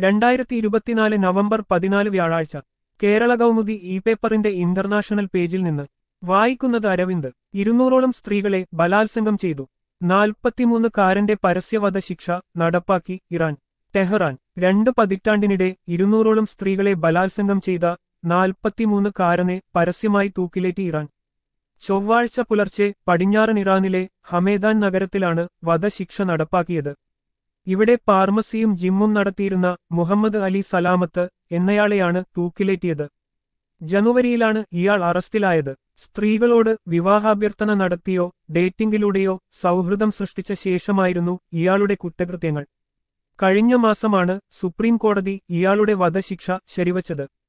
രണ്ടായിരത്തി ഇരുപത്തിനാല് നവംബർ പതിനാല് വ്യാഴാഴ്ച കേരള കൗമുദി ഇ പേപ്പറിന്റെ ഇന്റർനാഷണൽ പേജിൽ നിന്ന് വായിക്കുന്നത് അരവിന്ദ് ഇരുന്നൂറോളം സ്ത്രീകളെ ബലാത്സംഗം ചെയ്തു നാൽപ്പത്തിമൂന്ന് കാരന്റെ പരസ്യവധ ശിക്ഷ നടപ്പാക്കി ഇറാൻ ടെഹ്റാൻ രണ്ട് പതിറ്റാണ്ടിനിടെ ഇരുന്നൂറോളം സ്ത്രീകളെ ബലാത്സംഗം ചെയ്ത നാൽപ്പത്തിമൂന്ന് കാരനെ പരസ്യമായി തൂക്കിലേറ്റി ഇറാൻ ചൊവ്വാഴ്ച പുലർച്ചെ പടിഞ്ഞാറൻ ഇറാനിലെ ഹമേദാൻ നഗരത്തിലാണ് വധശിക്ഷ നടപ്പാക്കിയത് ഇവിടെ ഫാർമസിയും ജിമ്മും നടത്തിയിരുന്ന മുഹമ്മദ് അലി സലാമത്ത് എന്നയാളെയാണ് തൂക്കിലേറ്റിയത് ജനുവരിയിലാണ് ഇയാൾ അറസ്റ്റിലായത് സ്ത്രീകളോട് വിവാഹാഭ്യർത്ഥന നടത്തിയോ ഡേറ്റിംഗിലൂടെയോ സൗഹൃദം സൃഷ്ടിച്ച ശേഷമായിരുന്നു ഇയാളുടെ കുറ്റകൃത്യങ്ങൾ കഴിഞ്ഞ മാസമാണ് സുപ്രീം കോടതി ഇയാളുടെ വധശിക്ഷ ശരിവച്ചത്